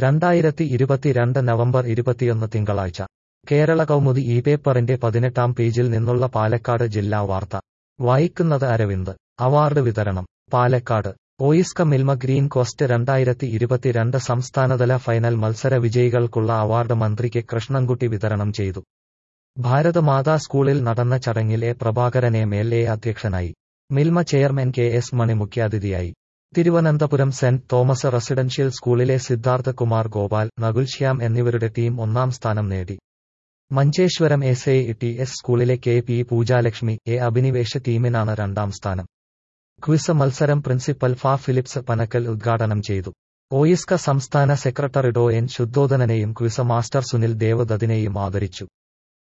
രണ്ടായിരത്തി ഇരുപത്തിരണ്ട് നവംബർ ഇരുപത്തിയൊന്ന് തിങ്കളാഴ്ച കേരള കൗമുദി ഈ പേപ്പറിന്റെ പതിനെട്ടാം പേജിൽ നിന്നുള്ള പാലക്കാട് ജില്ലാ വാർത്ത വായിക്കുന്നത് അരവിന്ദ് അവാർഡ് വിതരണം Palakkad OISCA Milma green coast രണ്ടായിരത്തി ഇരുപത്തിരണ്ട് സംസ്ഥാനതല ഫൈനൽ മത്സര വിജയികൾക്കുള്ള അവാർഡ് മന്ത്രി കെ കൃഷ്ണൻകുട്ടി വിതരണം ചെയ്തു ഭാരതമാതാ സ്കൂളിൽ നടന്ന ചടങ്ങിൽ A Prabhakaran M L A അധ്യക്ഷനായി Milma chairman K S Mani മുഖ്യാതിഥിയായി തിരുവനന്തപുരം സെന്റ് തോമസ് റെസിഡൻഷ്യൽ സ്കൂളിലെ സിദ്ധാർത്ഥ കുമാർ ഗോപാൽ നകുൽ ശ്യാം എന്നിവരുടെ ടീം ഒന്നാം സ്ഥാനം നേടി Manjeshwaram S A T S സ്കൂളിലെ K P Poojalakshmi A Abhinivesha ടീമിനാണ് രണ്ടാം സ്ഥാനം ക്വിസ് മത്സരം പ്രിൻസിപ്പൽ ഫാ ഫിലിപ്സ് പനക്കൽ ഉദ്ഘാടനം ചെയ്തു ഓയിസ്ക സംസ്ഥാന സെക്രട്ടറി ഡോ എൻ ശുദ്ധോധനനെയും ക്വിസ് മാസ്റ്റർ സുനിൽ ദേവദത്തിനെയും ആദരിച്ചു